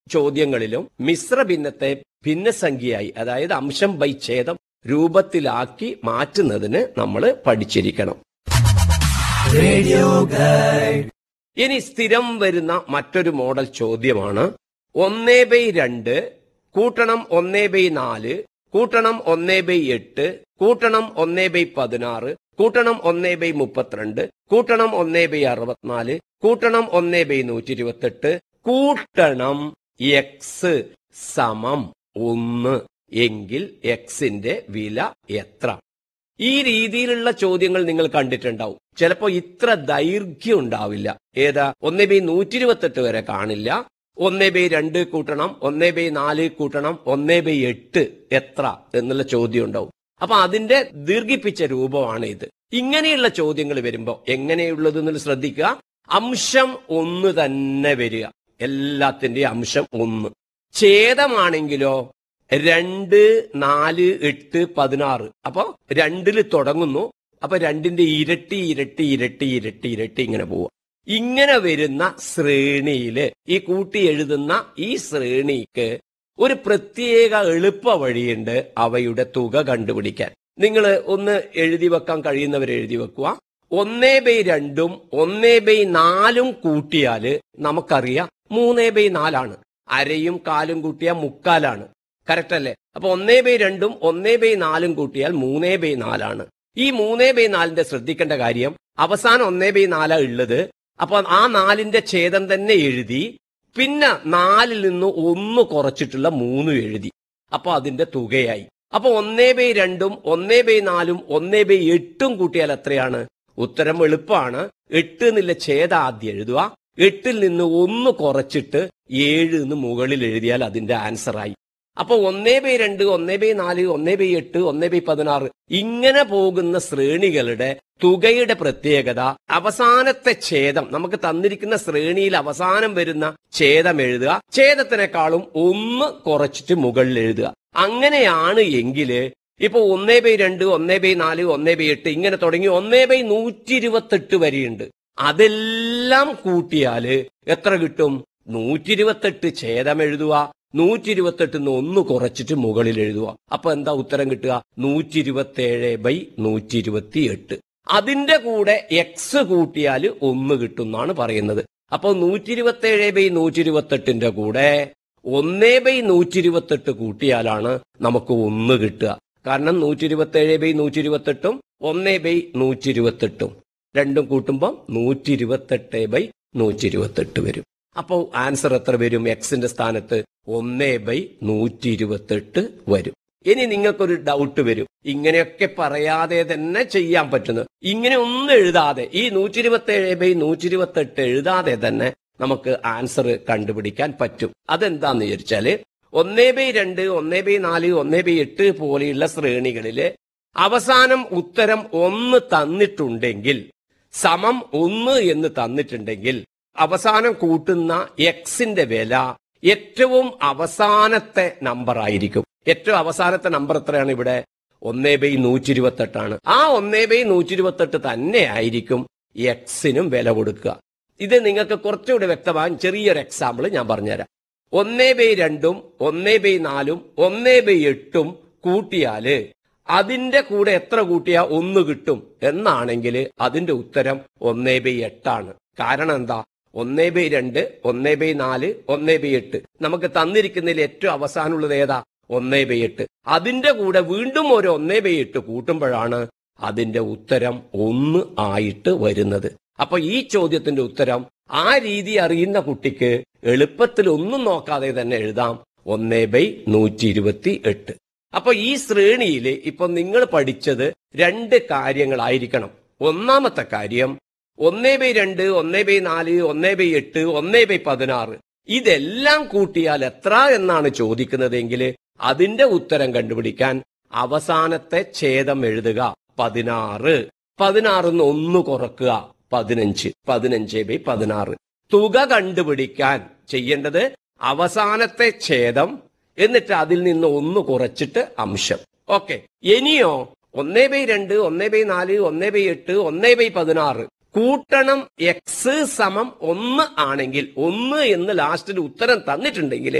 ചോദ്യങ്ങളിലും മിശ്ര ഭിന്നത്തെ ഭിന്നസംഖ്യയായി അതായത് അംശം ബൈ ഛേദം രൂപത്തിലാക്കി മാറ്റുന്നതിന് നമ്മൾ പഠിച്ചിരിക്കണം ഇനി സ്ഥിരം വരുന്ന മറ്റൊരു മോഡൽ ചോദ്യമാണ് ഒന്നേ ബൈ രണ്ട് കൂട്ടണം ഒന്നേ ബൈ നാല് കൂട്ടണം ഒന്നേ ബൈ എട്ട് കൂട്ടണം ഒന്നേ ബൈ പതിനാറ് കൂട്ടണം ഒന്നേ ബൈ മുപ്പത്തിരണ്ട് കൂട്ടണം ഒന്നേ ബൈ അറുപത്തിനാല് കൂട്ടണം ഒന്നേ ബൈ നൂറ്റി ഇരുപത്തെട്ട് കൂട്ടണം എക്സ് സമം ഒന്ന് എങ്കിൽ എക്സിന്റെ വില എത്ര ഈ രീതിയിലുള്ള ചോദ്യങ്ങൾ നിങ്ങൾ കണ്ടിട്ടുണ്ടാവും ചിലപ്പോ ഇത്ര ദൈർഘ്യം ഉണ്ടാവില്ല ഏതാ ഒന്നേ ബൈ നൂറ്റി ഇരുപത്തെട്ട് വരെ കാണില്ല ഒന്നേ ബൈ രണ്ട് കൂട്ടണം ഒന്നേ ബൈ നാല് കൂട്ടണം ഒന്നേ ബൈ എട്ട് എത്ര എന്നുള്ള ചോദ്യം ഉണ്ടാവും അപ്പൊ അതിന്റെ ദീർഘിപ്പിച്ച രൂപമാണ് ഇത് ഇങ്ങനെയുള്ള ചോദ്യങ്ങൾ വരുമ്പോ എങ്ങനെയുള്ളത് എന്നുള്ളത് ശ്രദ്ധിക്കുക അംശം ഒന്ന് തന്നെ വരിക എല്ലാത്തിന്റെയും അംശം ഒന്ന് ഛേദമാണെങ്കിലോ രണ്ട് നാല് എട്ട് പതിനാറ് അപ്പൊ രണ്ടില് തുടങ്ങുന്നു അപ്പൊ രണ്ടിന്റെ ഇരട്ടി ഇരട്ടി ഇരട്ടി ഇരട്ടി ഇരട്ടി ഇങ്ങനെ പോവുക ഇങ്ങനെ വരുന്ന ശ്രേണിയില് ഈ കൂട്ടി എഴുതുന്ന ഈ ശ്രേണിക്ക് ഒരു പ്രത്യേക എളുപ്പ വഴിയുണ്ട് അവയുടെ തുക കണ്ടുപിടിക്കാൻ നിങ്ങൾ ഒന്ന് എഴുതി വെക്കാൻ കഴിയുന്നവർ എഴുതി വെക്കുക ഒന്നേ ബൈ രണ്ടും ഒന്നേ ബൈ നാലും കൂട്ടിയാല് നമുക്കറിയാം മൂന്നേ ബൈ നാലാണ് അരയും കാലും കൂട്ടിയാൽ മുക്കാലാണ് കറക്റ്റ് അല്ലേ അപ്പൊ ഒന്നേ ബൈ രണ്ടും ഒന്നേ ബൈ നാലും കൂട്ടിയാൽ മൂന്നേ ബൈ നാലാണ് ഈ മൂന്നേ ബൈ നാലിന്റെ ശ്രദ്ധിക്കേണ്ട കാര്യം അവസാനം ഒന്നേ ബൈ നാലാ ഉള്ളത് അപ്പൊ ആ നാലിന്റെ ഛേദം തന്നെ എഴുതി പിന്നെ നാലിൽ നിന്ന് ഒന്ന് കുറച്ചിട്ടുള്ള മൂന്നും എഴുതി അപ്പൊ അതിന്റെ തുകയായി അപ്പൊ ഒന്നേ ബൈ രണ്ടും ഒന്നേ ബൈ നാലും ഒന്നേ ബൈ എട്ടും കൂട്ടിയാൽ എത്രയാണ് ഉത്തരം എളുപ്പമാണ് എട്ട് എന്നുള്ള ഛേദം ആദ്യം എഴുതുക എട്ടിൽ നിന്ന് ഒന്ന് കുറച്ചിട്ട് ഏഴ് എന്ന് മുകളിൽ എഴുതിയാൽ അതിന്റെ ആൻസറായി അപ്പൊ ഒന്നേ ബൈ രണ്ട് ഒന്നേ ബൈ നാല് ഒന്നേ ബൈ എട്ട് ഒന്നേ ബൈ പതിനാറ് ഇങ്ങനെ പോകുന്ന ശ്രേണികളുടെ തുകയുടെ പ്രത്യേകത അവസാനത്തെ ഛേദം നമുക്ക് തന്നിരിക്കുന്ന ശ്രേണിയിൽ അവസാനം വരുന്ന ഛേദം എഴുതുക ഛേദത്തിനേക്കാളും ഒന്ന് കുറച്ചിട്ട് മുകളിൽ എഴുതുക അങ്ങനെയാണ് എങ്കില് ഇപ്പൊ ഒന്നേ ബൈ രണ്ട് ഒന്നേ ബൈ നാല് ഒന്നേ ബൈ എട്ട് ഇങ്ങനെ തുടങ്ങി ഒന്നേ ബൈ നൂറ്റി ഇരുപത്തെട്ട് വരെയുണ്ട് അതെല്ലാം കൂട്ടിയാല് എത്ര കിട്ടും നൂറ്റി ഇരുപത്തെട്ട് ഛേദം എഴുതുക നൂറ്റി ഇരുപത്തെട്ടിന്ന് ഒന്ന് കുറച്ചിട്ട് മുകളിൽ എഴുതുക അപ്പൊ എന്താ ഉത്തരം കിട്ടുക നൂറ്റി ഇരുപത്തി ഏഴ് ബൈ നൂറ്റി ഇരുപത്തി എട്ട് അതിന്റെ കൂടെ എക്സ് കൂട്ടിയാൽ ഒന്ന് കിട്ടും എന്നാണ് പറയുന്നത് അപ്പൊ നൂറ്റി ഇരുപത്തി ഏഴ് ബൈ നൂറ്റി ഇരുപത്തെട്ടിന്റെ കൂടെ ഒന്നേ ബൈ നൂറ്റി ഇരുപത്തെട്ട് കൂട്ടിയാലാണ് നമുക്ക് ഒന്ന് കിട്ടുക കാരണം നൂറ്റി ഇരുപത്തി ഏഴ് ബൈ നൂറ്റി ഇരുപത്തെട്ടും ഒന്നേ ബൈ നൂറ്റി ഇരുപത്തെട്ടും രണ്ടും കൂട്ടുമ്പോൾ നൂറ്റി ഇരുപത്തെട്ട് ബൈ നൂറ്റി ഇരുപത്തെട്ട് വരും അപ്പോൾ ആൻസർ എത്ര വരും എക്സിന്റെ സ്ഥാനത്ത് ഒന്നേ ബൈ നൂറ്റി ഇരുപത്തെട്ട് വരും ഇനി നിങ്ങൾക്കൊരു ഡൗട്ട് വരും ഇങ്ങനെയൊക്കെ പറയാതെ തന്നെ ചെയ്യാൻ പറ്റുന്നു ഇങ്ങനെ ഒന്നും എഴുതാതെ ഈ നൂറ്റി ഇരുപത്തി ഏഴ് ബൈ നൂറ്റി ഇരുപത്തെട്ട് എഴുതാതെ തന്നെ നമുക്ക് ആൻസർ കണ്ടുപിടിക്കാൻ പറ്റും അതെന്താന്ന് വിചാരിച്ചാല് ഒന്നേ ബൈ രണ്ട് ഒന്നേ ബൈ നാല് ഒന്നേ ബൈ എട്ട് പോലെയുള്ള ശ്രേണികളില് അവസാനം ഉത്തരം ഒന്ന് തന്നിട്ടുണ്ടെങ്കിൽ സമം ഒന്ന് എന്ന് തന്നിട്ടുണ്ടെങ്കിൽ അവസാനം കൂട്ടുന്ന എക്സിന്റെ വില ഏറ്റവും അവസാനത്തെ നമ്പർ ആയിരിക്കും ഏറ്റവും അവസാനത്തെ നമ്പർ എത്രയാണ് ഇവിടെ ഒന്നേ ബൈ നൂറ്റി ഇരുപത്തെട്ടാണ് ആ ഒന്നേ ബൈ നൂറ്റി ഇരുപത്തെട്ട് തന്നെ ആയിരിക്കും എക്സിനും വില കൊടുക്കുക ഇത് നിങ്ങൾക്ക് കുറച്ചുകൂടി വ്യക്തമാകാൻ ചെറിയൊരു എക്സാമ്പിൾ ഞാൻ പറഞ്ഞുതരാം ഒന്നേ ബൈ രണ്ടും ഒന്നേ ബൈ നാലും ഒന്നേ ബൈ എട്ടും കൂട്ടിയാല് അതിന്റെ കൂടെ എത്ര കൂട്ടിയാ ഒന്ന് കിട്ടും എന്നാണെങ്കിൽ അതിന്റെ ഉത്തരം ഒന്നേ ബൈ എട്ടാണ് കാരണം എന്താ ഒന്നേ ബൈ രണ്ട് ഒന്നേ ബൈ നാല് ഒന്നേ ബൈ എട്ട് നമുക്ക് തന്നിരിക്കുന്നതിൽ ഏറ്റവും അവസാനമുള്ളത് ഏതാ ഒന്നേ ബൈ എട്ട് അതിന്റെ കൂടെ വീണ്ടും ഒരു ഒന്നേ ബൈ എട്ട് കൂട്ടുമ്പോഴാണ് അതിന്റെ ഉത്തരം ഒന്ന് ആയിട്ട് വരുന്നത് അപ്പൊ ഈ ചോദ്യത്തിന്റെ ഉത്തരം ആ രീതി അറിയുന്ന കുട്ടിക്ക് എളുപ്പത്തിൽ ഒന്നും നോക്കാതെ തന്നെ എഴുതാം ഒന്നേ ബൈ നൂറ്റി ഇരുപത്തി എട്ട് അപ്പൊ ഈ ശ്രേണിയിൽ ഇപ്പൊ നിങ്ങൾ പഠിച്ചത് രണ്ട് കാര്യങ്ങളായിരിക്കണം ഒന്നാമത്തെ കാര്യം ഒന്നേ ബൈ രണ്ട് ഒന്നേ ബൈ നാല് ഒന്നേ ബൈ എട്ട് ഒന്നേ ബൈ പതിനാറ് ഇതെല്ലാം കൂട്ടിയാൽ എത്ര എന്നാണ് ചോദിക്കുന്നതെങ്കിൽ അതിന്റെ ഉത്തരം കണ്ടുപിടിക്കാൻ അവസാനത്തെ ഛേദം എഴുതുക പതിനാറ് പതിനാറിന്ന് ഒന്ന് കുറക്കുക പതിനഞ്ച് പതിനഞ്ച് ബൈ പതിനാറ് തുക കണ്ടുപിടിക്കാൻ ചെയ്യേണ്ടത് അവസാനത്തെ ഛേദം എന്നിട്ട് അതിൽ നിന്ന് ഒന്ന് കുറച്ചിട്ട് അംശം ഓക്കെ ഇനിയോ ഒന്നേ ബൈ രണ്ട് ഒന്നേ ബൈ നാല് ഒന്നേ ബൈ എട്ട് ഒന്നേ ബൈ പതിനാറ് കൂട്ടണം എക്സ് സമം ഒന്ന് ആണെങ്കിൽ ഒന്ന് എന്ന് ലാസ്റ്റിൽ ഉത്തരം തന്നിട്ടുണ്ടെങ്കിൽ